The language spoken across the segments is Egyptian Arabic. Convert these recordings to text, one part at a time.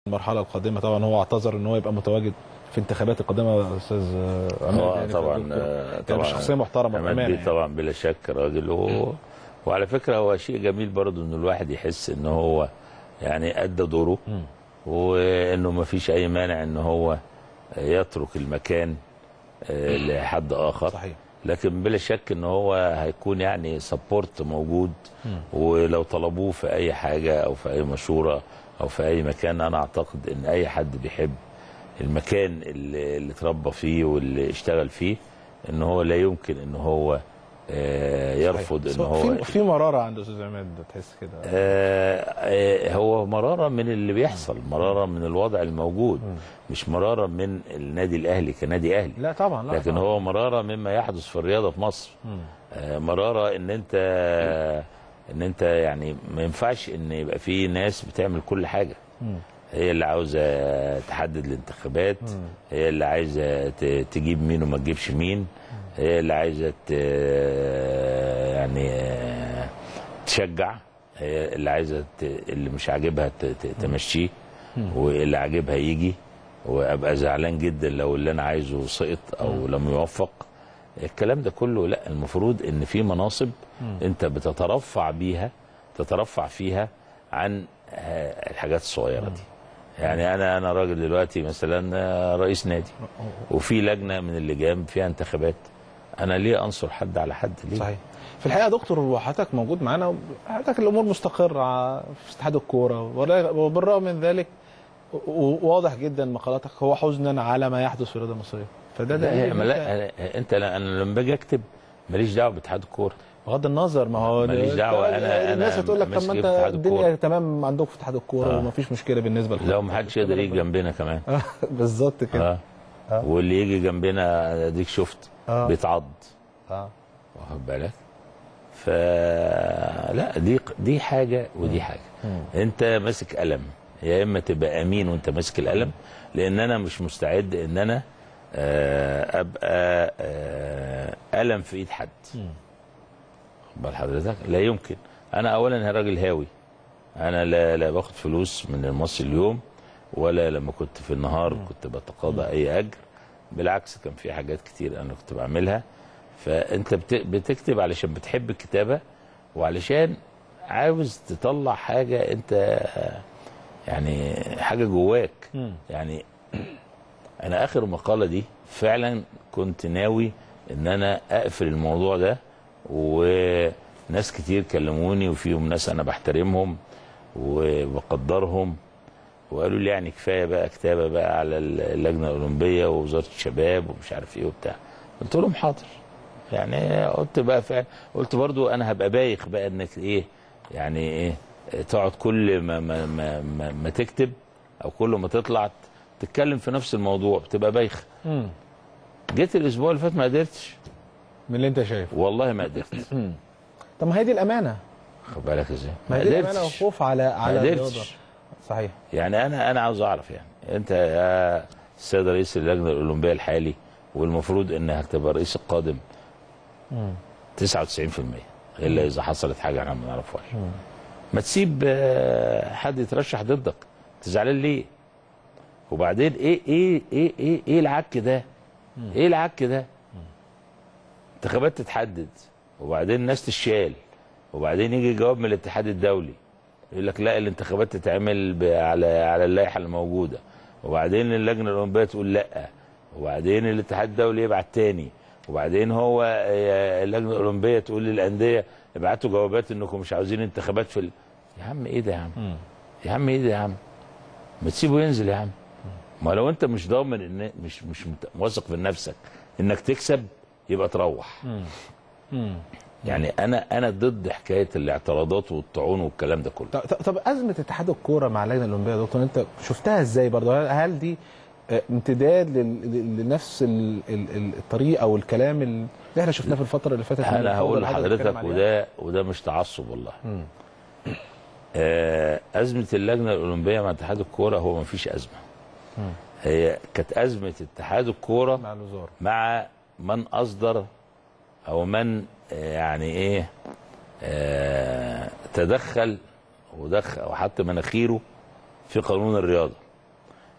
المرحله القادمه طبعا هو اعتذر ان هو يبقى متواجد في انتخابات القادمه يا استاذ عماد هو يعني طبعا كدكتور. آه، يعني طبعا شخصيه محترمه عماد بامانه بيه يعني. طبعا بلا شك راجل هو وعلى فكره هو شيء جميل برضو ان الواحد يحس ان هو يعني ادى دوره مم. وانه ما فيش اي مانع ان هو يترك المكان آه، لحد اخر صحيح لكن بلا شك ان هو هيكون يعني سبورت موجود ولو طلبوه في اي حاجه او في اي مشوره او في اي مكان انا اعتقد ان اي حد بيحب المكان اللي, اللي اتربى فيه واللي اشتغل فيه ان هو لا يمكن ان هو آه، يرفض صحيح. ان هو في في مراره عند استاذ عماد تحس كده آه، آه، هو مرارة من اللي بيحصل مرارة من الوضع الموجود مش مرارة من النادي الأهلي كنادي أهلي لا طبعا لا لكن طبعا. هو مرارة مما يحدث في الرياضة في مصر آه، مرارة ان انت ان انت يعني ما ينفعش ان يبقى في ناس بتعمل كل حاجة هي اللي عاوزة تحدد الانتخابات هي اللي عايزة ت- تجيب مين وما تجيبش مين هي اللي عايزة ت- يعني آه، تشجع هي اللي عايزة ت- اللي مش عاجبها ت- ت- تمشيه واللي عاجبها يجي وابقى زعلان جدا لو اللي انا عايزه سقط او لم يوفق الكلام ده كله لا المفروض ان في مناصب انت بتترفع بيها تترفع فيها عن آه، الحاجات الصغيره دي يعني انا انا راجل دلوقتي مثلا آه، رئيس نادي وفي لجنه من اللجان فيها انتخابات انا ليه انصر حد على حد ليه صحيح في الحقيقه يا دكتور وحضرتك موجود معانا حضرتك الامور مستقره في اتحاد الكوره ولا- وبالرغم من ذلك و- واضح جدا مقالاتك هو حزنا على ما يحدث في الرياضه المصريه فده لا, دليل هي- إن ما أنت- لا أنا- انت لا انا لما باجي اكتب ماليش دعوه باتحاد الكوره بغض النظر ما هو ماليش ده- دعوة، أنا- أنا الناس هتقول لك طب ماسك ما في انت اتحاد الدنيا الكورة. تمام عندكم في اتحاد الكوره آه. ومفيش مشكله بالنسبه لكم لو ما حدش يقدر يجي جنبنا كمان بالظبط كده اه واللي يجي جنبنا اديك شفت آه. بيتعض اه واخد بالك فلا دي دي حاجه ودي حاجه انت ماسك قلم يا اما تبقى امين وانت ماسك القلم لان انا مش مستعد ان انا آه، ابقى آه، قلم في ايد حد خد بال حضرتك لا يمكن انا اولا راجل هاوي انا لا لا باخد فلوس من المصري اليوم ولا لما كنت في النهار كنت بتقاضى اي اجر بالعكس كان في حاجات كتير انا كنت بعملها فانت بت- بتكتب علشان بتحب الكتابه وعلشان عاوز تطلع حاجه انت يعني حاجه جواك يعني انا اخر مقاله دي فعلا كنت ناوي ان انا اقفل الموضوع ده وناس كتير كلموني وفيهم ناس انا بحترمهم وبقدرهم وقالوا لي يعني كفايه بقى كتابه بقى على اللجنه الاولمبيه ووزاره الشباب ومش عارف ايه وبتاع قلت لهم حاضر يعني قلت بقى فعلا قلت برضو انا هبقى بايخ بقى انك ايه يعني ايه تقعد كل ما ما ما, ما, ما تكتب او كل ما تطلع تتكلم في نفس الموضوع بتبقى بايخ مم. جيت الاسبوع اللي فات ما قدرتش من اللي انت شايفه والله ما قدرت طب ما هي دي الامانه خد بالك ازاي ما ما هي دي الامانه قدرتش والخوف على ما على الرياضه قدرتش صحيح يعني انا انا عاوز اعرف يعني انت يا السيد رئيس اللجنه الاولمبيه الحالي والمفروض انك تبقى الرئيس القادم 99% الا اذا حصلت حاجه احنا ما نعرفهاش ما تسيب آه، حد يترشح ضدك تزعلان ليه وبعدين ايه ايه ايه ايه ايه العك ده ايه العك ده انتخابات تتحدد وبعدين الناس تشال وبعدين يجي جواب من الاتحاد الدولي يقول لك لا الانتخابات تتعمل ب- على على اللائحه الموجوده وبعدين اللجنه الاولمبيه تقول لا وبعدين الاتحاد الدولي يبعت تاني وبعدين هو آه، اللجنه الاولمبيه تقول للانديه ابعتوا جوابات انكم مش عاوزين انتخابات في ال... يا عم ايه ده يا عم يا عم ايه ده يا عم ما تسيبه ينزل يا عم ما لو انت مش ضامن ان مش مش مت- واثق في نفسك انك تكسب يبقى تروح يعني انا انا ضد حكايه الاعتراضات والطعون والكلام ده كله طب, طب- طب ازمه اتحاد الكوره مع اللجنه الاولمبيه يا دكتور انت شفتها ازاي برضه هل- هل دي آه، امتداد لل- لل- لنفس ال- ال- ال- الطريقه او الكلام اللي احنا شفناه في الفتره اللي فاتت من انا هقول الفوضى اللي حضرتك لحضرتك بتتكلم عليها؟ وده وده مش تعصب والله آه ازمه اللجنه الاولمبيه مع اتحاد الكوره هو ما فيش ازمه هي كانت ازمه اتحاد الكوره مع الوزاره مع من اصدر او من آه، يعني ايه آه، تدخل ودخل وحط مناخيره في قانون الرياضه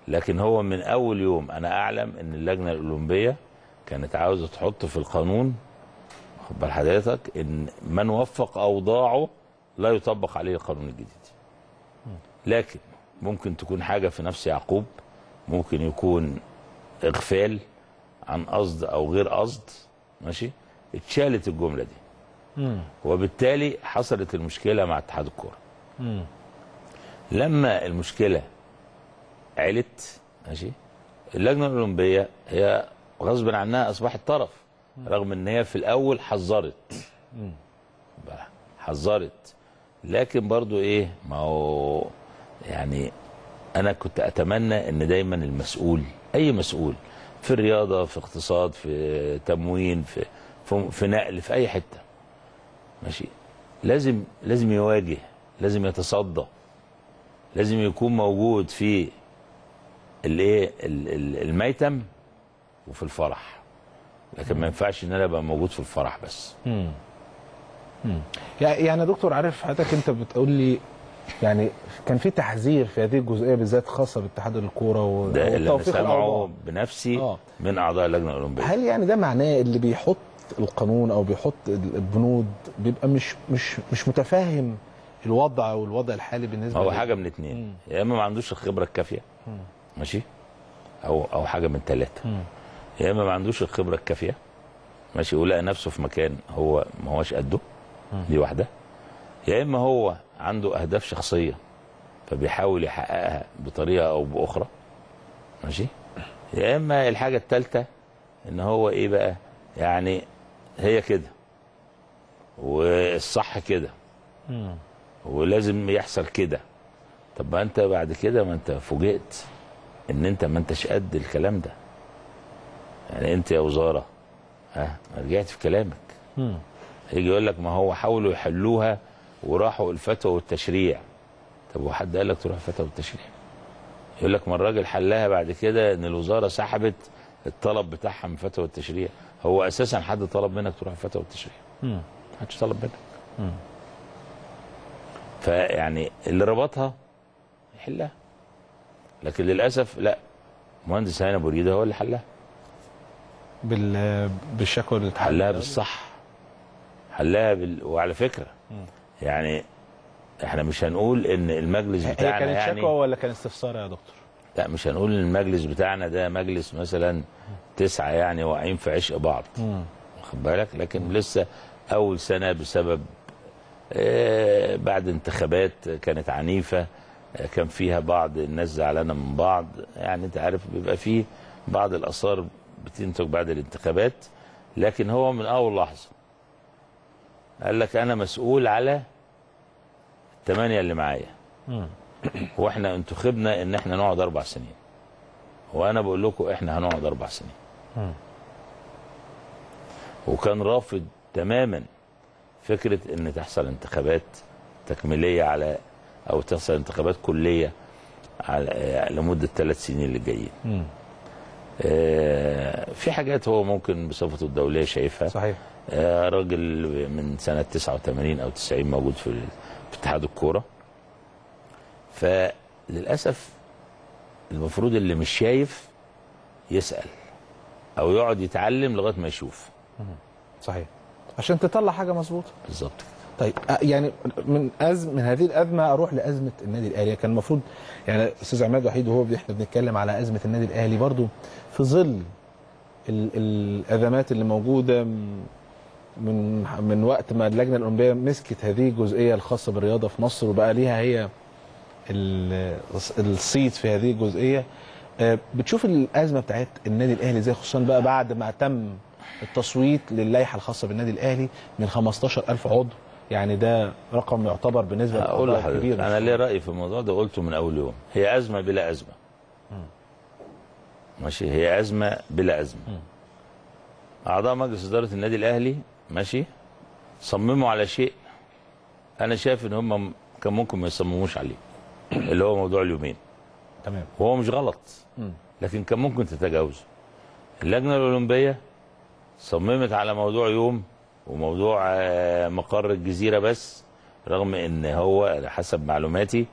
لكن هو من اول يوم انا اعلم ان اللجنه الاولمبيه كانت عاوزه تحط في القانون خد بال حضرتك ان من وفق اوضاعه لا يطبق عليه القانون الجديد لكن ممكن تكون حاجه في نفس يعقوب ممكن يكون اغفال عن قصد او غير قصد ماشي اتشالت الجمله دي مم. وبالتالي حصلت المشكله مع اتحاد الكوره مم. لما المشكله علت ماشي اللجنه الاولمبيه هي غصب عنها اصبحت طرف رغم ان هي في الاول حذرت بقى حذرت لكن برضو ايه ما هو يعني انا كنت اتمنى ان دايما المسؤول اي مسؤول في الرياضه في اقتصاد في تموين في في, في نقل في اي حته ماشي لازم لازم يواجه لازم يتصدى لازم يكون موجود في الايه ال- ال- الميتم وفي الفرح لكن ما ينفعش ان انا ابقى موجود في الفرح بس مم. مم. يع- يعني يا دكتور عارف حضرتك انت بتقول لي يعني كان في تحذير في هذه الجزئيه بالذات خاصه باتحاد الكوره و- ده اللي انا والتوفيق سامعه الاوضاع بنفسي آه. من اعضاء اللجنه الاولمبيه هل يعني ده معناه اللي بيحط القانون او بيحط البنود بيبقى مش مش مش متفاهم الوضع او الوضع الحالي بالنسبه هو لل- حاجه من اتنين يا اما ما عندوش الخبره الكافيه ماشي او او حاجه من ثلاثه مم. يا اما ما عندوش الخبره الكافيه ماشي ولقى نفسه في مكان هو ما هوش قده دي واحده يا اما هو عنده اهداف شخصيه فبيحاول يحققها بطريقه او باخرى ماشي يا اما الحاجه الثالثه ان هو ايه بقى يعني هي كده والصح كده مم. ولازم يحصل كده طب ما انت بعد كده ما انت فوجئت ان انت ما انتش قد الكلام ده يعني انت يا وزاره ها ما رجعت في كلامك مم. هيجي يقول لك ما هو حاولوا يحلوها وراحوا الفتوى والتشريع طب وحد قال لك تروح الفتوى والتشريع يقول لك ما الراجل حلها بعد كده ان الوزاره سحبت الطلب بتاعها من فتوى التشريع هو اساسا حد طلب منك تروح الفتوى والتشريع مم. ما حدش طلب منك مم. فيعني اللي ربطها يحلها لكن للاسف لا مهندس هاني ابو ريده هو اللي حلها بال بالشكوى اللي اتحلت حلها بالصح حلها بال... وعلى فكره يعني احنا مش هنقول ان المجلس هي بتاعنا كانت يعني شكوى ولا كان استفسار يا دكتور؟ لا مش هنقول ان المجلس بتاعنا ده مجلس مثلا تسعه يعني واقعين في عشق بعض مم. واخد بالك لكن لسه اول سنه بسبب آه، بعد انتخابات كانت عنيفه آه، كان فيها بعض الناس زعلانه من بعض يعني انت عارف بيبقى فيه بعض الاثار بتنتج بعد الانتخابات لكن هو من اول لحظه قال لك انا مسؤول على الثمانيه اللي معايا مم. واحنا انتخبنا ان احنا نقعد اربع سنين وانا بقول لكم احنا هنقعد اربع سنين مم. وكان رافض تماما فكره ان تحصل انتخابات تكميليه على او تحصل انتخابات كليه على لمده ثلاث سنين اللي جايين. مم. آه، في حاجات هو ممكن بصفته الدوليه شايفها صحيح آه، راجل من سنه 89 او 90 موجود في في اتحاد الكوره فللاسف المفروض اللي مش شايف يسال او يقعد يتعلم لغايه ما يشوف صحيح عشان تطلع حاجه مظبوطه بالظبط طيب أ- يعني من أزم من هذه الازمه اروح لازمه النادي الاهلي كان المفروض يعني استاذ عماد وحيد وهو احنا بنتكلم على ازمه النادي الاهلي برضو في ظل ال- الازمات اللي موجوده م- من من وقت ما اللجنه الاولمبيه مسكت هذه الجزئيه الخاصه بالرياضه في مصر وبقى ليها هي ال- الصيت في هذه الجزئيه آه، بتشوف الازمه بتاعت النادي الاهلي ازاي خصوصا بقى بعد ما تم التصويت للائحه الخاصه بالنادي الاهلي من 15000 عضو يعني ده رقم يعتبر بالنسبه اقول للأعضاء لحضرتك كبير انا ليه راي في الموضوع ده قلته من اول يوم هي ازمه بلا ازمه ماشي هي ازمه بلا ازمه اعضاء مجلس اداره النادي الاهلي ماشي صمموا على شيء انا شايف ان هم كان ممكن ما يصمموش عليه اللي هو موضوع اليومين تمام وهو مش غلط مم. لكن كان ممكن تتجاوزه اللجنه الاولمبيه صممت على موضوع يوم وموضوع آه، مقر الجزيره بس رغم ان هو حسب معلوماتي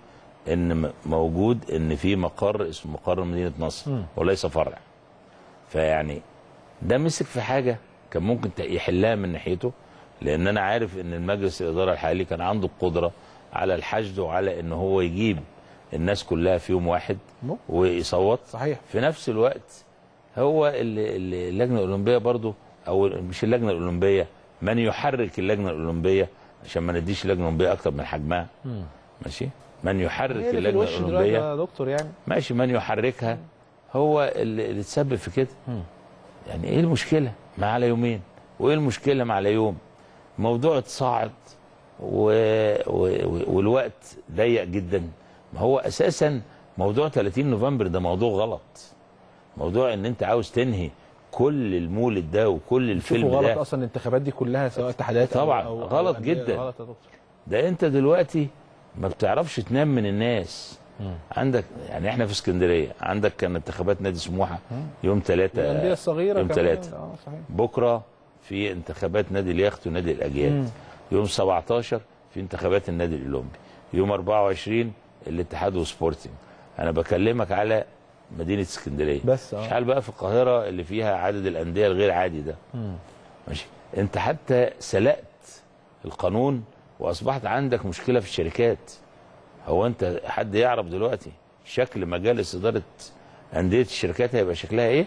ان م- موجود ان في مقر اسمه مقر مدينه نصر مم. وليس فرع فيعني ده مسك في حاجه كان ممكن ت- يحلها من ناحيته لان انا عارف ان المجلس الاداره الحالي كان عنده القدره على الحشد وعلى ان هو يجيب الناس كلها في يوم واحد مم. ويصوت صحيح في نفس الوقت هو اللي اللي اللجنه الاولمبيه برضو او مش اللجنه الاولمبيه من يحرك اللجنه الاولمبيه عشان ما نديش اللجنه الاولمبيه اكتر من حجمها مم. ماشي من يحرك هي اللي في اللجنه الوش دلوقتي الاولمبيه يا دكتور يعني ماشي من يحركها هو اللي, اللي تسبب في كده مم. يعني ايه المشكله ما على يومين وايه المشكله ما على يوم موضوع اتصاعد و... و... و- والوقت ضيق جدا ما هو اساسا موضوع 30 نوفمبر ده موضوع غلط موضوع ان انت عاوز تنهي كل المولد ده وكل الفيلم شوفوا غلط ده اصلا الانتخابات دي كلها سواء اتحادات أو- طبعاً، أو غلط أو أندية، جداً. غلط يا دكتور ده انت دلوقتي ما بتعرفش تنام من الناس مم. عندك يعني احنا في اسكندريه عندك كان انتخابات نادي سموحه يوم الانديه 3 الصغيره يوم كمان. ثلاثة. اه صحيح بكره في انتخابات نادي اليخت ونادي الاجيال مم. يوم 17 في انتخابات النادي الاولمبي يوم 24 الاتحاد وسبورتنج انا بكلمك على مدينه اسكندريه بس مش اه حال بقى في القاهره اللي فيها عدد الانديه الغير عادي ده مم. ماشي انت حتى سلقت القانون واصبحت عندك مشكله في الشركات هو انت حد يعرف دلوقتي شكل مجالس اداره انديه الشركات هيبقى شكلها ايه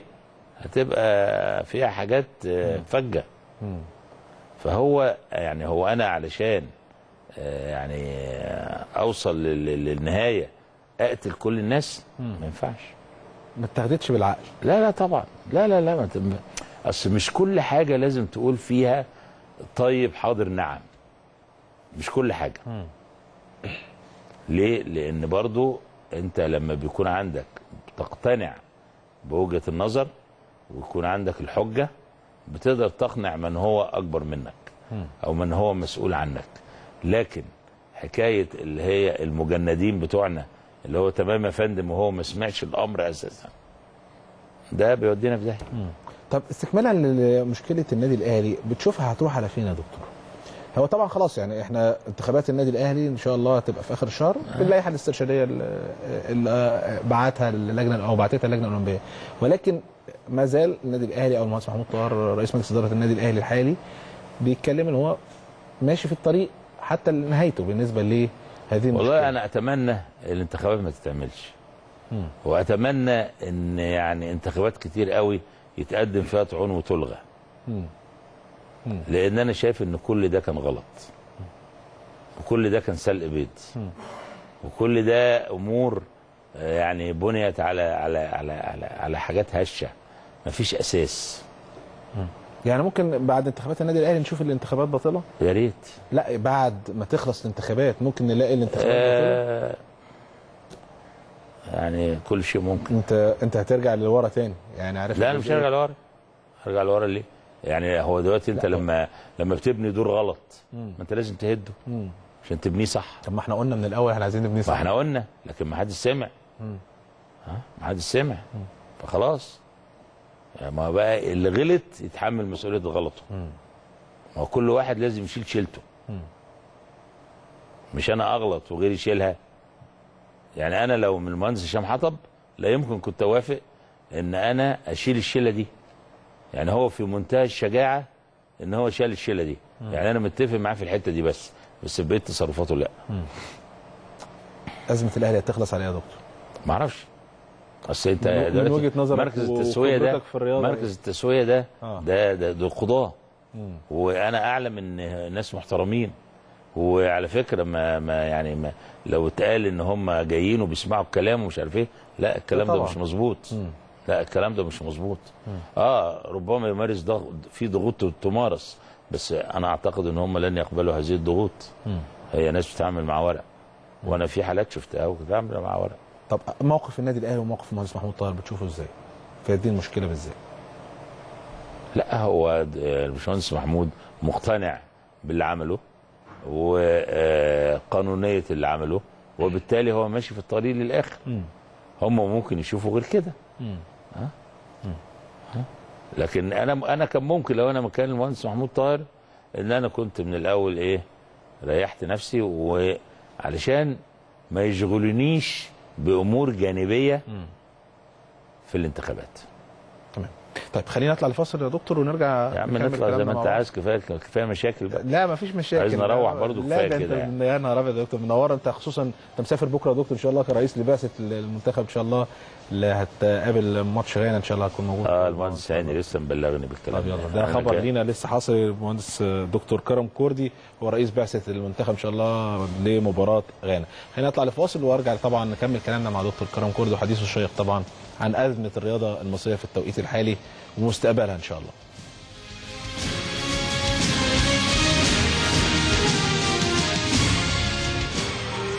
هتبقى فيها حاجات آه، فجه مم. فهو يعني هو انا علشان آه، يعني آه، اوصل لل- للنهايه اقتل كل الناس ما ينفعش ما اتخذتش بالعقل لا لا طبعا لا لا لا ما تم... اصل مش كل حاجه لازم تقول فيها طيب حاضر نعم مش كل حاجه مم. ليه لان برضو انت لما بيكون عندك تقتنع بوجهه النظر ويكون عندك الحجه بتقدر تقنع من هو اكبر منك مم. او من هو مسؤول عنك لكن حكايه اللي هي المجندين بتوعنا اللي هو تمام يا فندم وهو ما سمعش الامر اساسا ده بيودينا في داهيه طب استكمالا لمشكله النادي الاهلي بتشوفها هتروح على فين يا دكتور؟ هو طبعا خلاص يعني احنا انتخابات النادي الاهلي ان شاء الله هتبقى في اخر الشهر باللائحه الاسترشاديه اللي- اللي بعتها اللجنه او بعتتها اللجنه الاولمبيه ولكن ما زال النادي الاهلي او المهندس محمود طاهر رئيس مجلس اداره النادي الاهلي الحالي بيتكلم ان هو ماشي في الطريق حتى لنهايته بالنسبه لهذه المشكله والله انا اتمنى الانتخابات ما تتعملش مم. واتمنى ان يعني انتخابات كتير قوي يتقدم فيها طعون وتلغى مم. لان انا شايف ان كل ده كان غلط وكل ده كان سلق بيض مم. وكل ده امور آه، يعني بنيت على على على على, على حاجات هشه مفيش اساس يعني ممكن بعد انتخابات النادي الاهلي نشوف الانتخابات باطله؟ يا ريت لا بعد ما تخلص الانتخابات ممكن نلاقي الانتخابات باطله آه يعني كل شيء ممكن انت انت هترجع لورا تاني يعني عارف لا انا مش هرجع لورا هرجع لورا ليه؟ يعني هو دلوقتي انت لا. لما لما بتبني دور غلط مم. ما انت لازم تهده مم. عشان تبنيه صح طب ما احنا قلنا من الاول احنا عايزين نبني صح ما احنا قلنا لكن ما حدش سمع مم. ها ما حدش سمع فخلاص يعني ما بقى اللي غلط يتحمل مسؤوليه غلطه مم. ما هو كل واحد لازم يشيل شيلته مم. مش انا اغلط وغيري يشيلها يعني انا لو من المهندس هشام حطب لا يمكن كنت اوافق ان انا اشيل الشيله دي يعني هو في منتهى الشجاعه ان هو شال الشيله دي يعني انا متفق معاه في الحته دي بس بس في بقيه تصرفاته لا ازمه الاهلي هتخلص عليها يا دكتور ما اعرفش اصل انت من- من دلوقتي وجهة نظرك مركز التسويه ده وخبرتك في الرياضة مركز التسويه ده آه. ده ده, ده قضاه مم. وانا اعلم ان ناس محترمين وعلى فكره ما, ما يعني ما لو اتقال ان هم جايين وبيسمعوا الكلام ومش عارف ايه لا الكلام ده طبعاً. مش مظبوط مم. لا الكلام ده مش مظبوط اه ربما يمارس ضغط في ضغوط تمارس بس انا اعتقد ان هم لن يقبلوا هذه الضغوط مم. هي ناس بتتعامل مع ورق وانا في حالات شفتها وبتتعامل مع ورق طب موقف النادي الاهلي وموقف المهندس محمود طاهر بتشوفه ازاي؟ في هذه المشكله بالذات لا هو د- الباشمهندس محمود مقتنع باللي عمله وقانونيه اللي عمله وبالتالي هو ماشي في الطريق للاخر مم. هم ممكن يشوفوا غير كده مم. لكن انا انا كان ممكن لو انا مكان المهندس محمود طاهر ان انا كنت من الاول ايه ريحت نفسي وعلشان ما يشغلونيش بامور جانبيه في الانتخابات تمام طيب خلينا نطلع لفاصل يا دكتور ونرجع يا عم نكمل نطلع زي كلامنا ما مع انت بعض. عايز كفايه كفايه مشاكل بقى لا مفيش مشاكل عايز نروح لا، برضو لا كفاية ده كده انت يعني. يا نهار ابيض يا دكتور منور انت خصوصا انت مسافر بكره يا دكتور ان شاء الله كرئيس لبعثه المنتخب ان شاء الله اللي هتقابل ماتش غانا ان شاء الله هتكون موجود اه المهندس هاني لسه مبلغني بالكلام طب يلا ده. ده أنا خبر جاي. لينا لسه حاصل المهندس دكتور كرم كوردي هو رئيس بعثه المنتخب ان شاء الله لمباراه غانا خلينا نطلع لفاصل وارجع طبعا نكمل كلامنا مع دكتور كرم كوردي وحديثه الشيق طبعا عن ازمه الرياضه المصريه في التوقيت الحالي ومستقبلها ان شاء الله